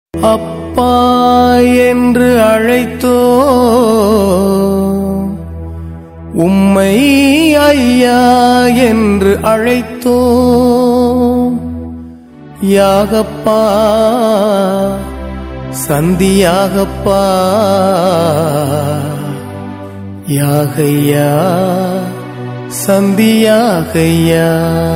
அப்பா என்று அழைத்தோ உம்மை ஐயா என்று அழைத்தோ யாகப்பா சந்தியாகப்பா யாகையா சந்தியாகையா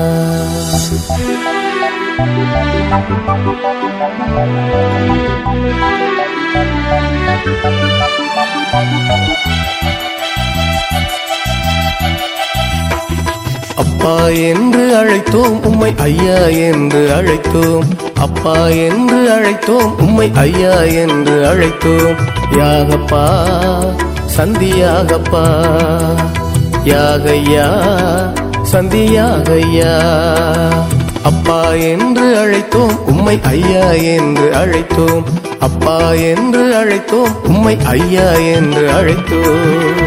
அப்பா என்று அழைத்தோம் உம்மை ஐயா என்று அழைத்தோம் அப்பா என்று அழைத்தோம் உம்மை ஐயா என்று அழைத்தோம் யாகப்பா சந்தியாகப்பா யாகையா சந்தியாகையா அப்பா என்று அழைத்தோம் உம்மை ஐயா என்று அழைத்தோம் அப்பா என்று அழைத்தோம் உம்மை ஐயா என்று அழைத்தோம்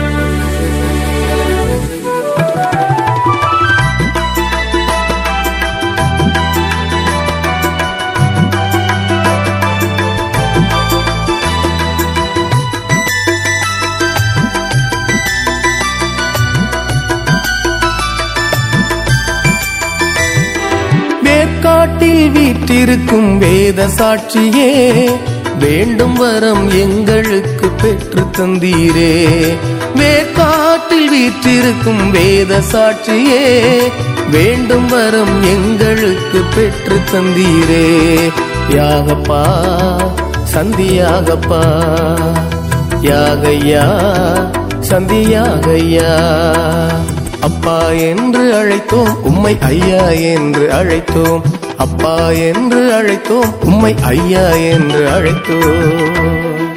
வேர்க்காட்டில் வீற்றிருக்கும் வேத சாட்சியே வேண்டும் வரம் எங்களுக்கு பெற்று தந்தீரே வேர்க்காட்டில் வீற்றிருக்கும் வேத சாட்சியே வேண்டும் வரம் எங்களுக்கு பெற்று தந்தீரே யாகப்பா சந்தியாகப்பா யாகையா சந்தியாகையா அப்பா என்று அழைத்தோம் உம்மை ஐயா என்று அழைத்தோம் அப்பா என்று அழைத்தோம் உம்மை ஐயா என்று அழைத்தோம்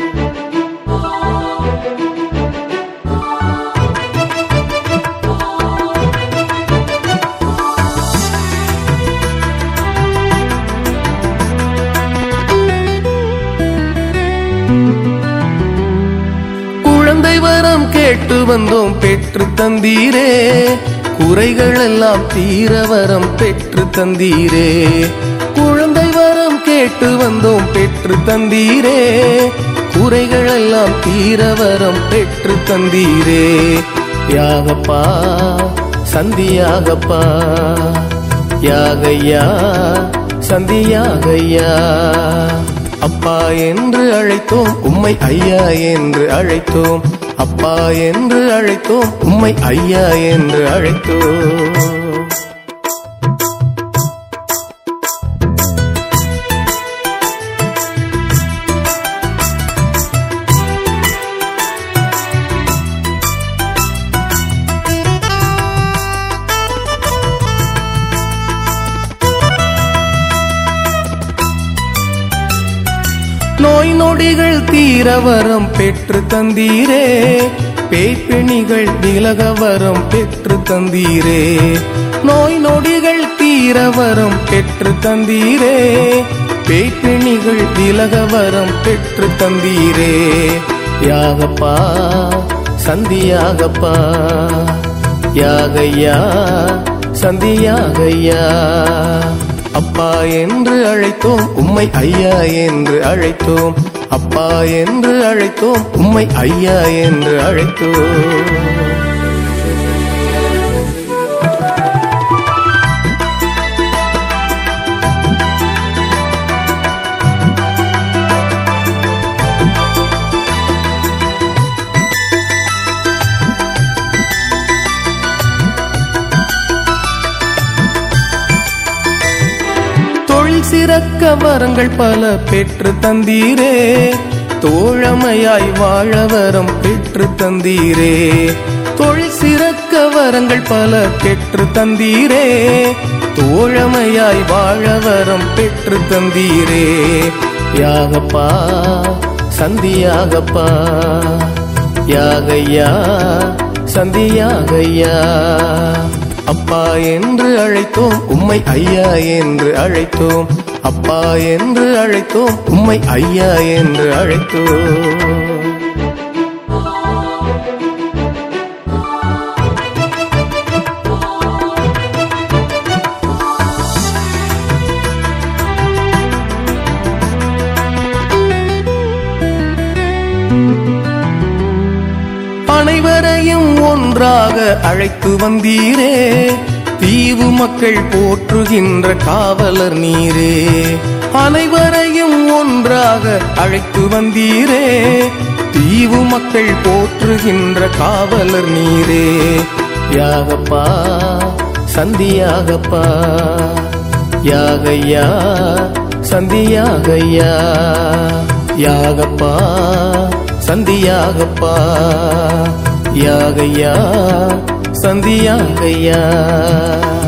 குழந்தை வரம் கேட்டு வந்தோம் பெற்று தந்தீரே குறைகள் எல்லாம் தீர வரம் பெற்று தந்தீரே குழந்தை வரம் கேட்டு வந்தோம் பெற்று தந்தீரே குறைகள் எல்லாம் தீர வரம் பெற்று தந்தீரே யாகப்பா சந்தியாகப்பா யாகையா சந்தியாகையா அப்பா என்று அழைத்தோம் உம்மை ஐயா என்று அழைத்தோம் அப்பா என்று அழைத்தோம் உம்மை ஐயா என்று அழைத்தோம் நோய் நொடிகள் தீர வரம் பெற்று தந்தீரே பேய்ப்பிணிகள் விலக வரம் பெற்று தந்தீரே நோய் நொடிகள் தீர வரம் பெற்று தந்தீரே பேய்ப்பிணிகள் விலக வரம் பெற்று தந்தீரே யாகப்பா சந்தியாகப்பா யாகையா சந்தியாகையா அப்பா என்று அழைத்தோம் உம்மை ஐயா என்று அழைத்தோம் அப்பா என்று அழைத்தோம் உம்மை ஐயா என்று அழைத்தோம் தொழில் சிறக்க வரங்கள் பல பெற்று தந்தீரே தோழமையாய் வாழ வரம் பெற்று தந்தீரே தொழில் சிறக்க வரங்கள் பல பெற்று தந்தீரே தோழமையாய் வாழ வரம் பெற்று தந்தீரே யாகப்பா சந்தியாகப்பா யாகையா சந்தியாகையா அப்பா என்று அழைத்தோம் உம்மை ஐயா என்று அழைத்தோம் அப்பா என்று அழைத்தோம் உம்மை ஐயா என்று அழைத்தோம் அனைவரையும் ஒன்றாக அழைத்து வந்தீரே தீவு மக்கள் போற்றுகின்ற காவலர் நீரே அனைவரையும் ஒன்றாக அழைத்து வந்தீரே தீவு மக்கள் போற்றுகின்ற காவலர் நீரே யாகப்பா சந்தியாகப்பா யாகையா சந்தியாகையா யாகப்பா சந்தியாகப்பா யாகையா சந்தியாகையா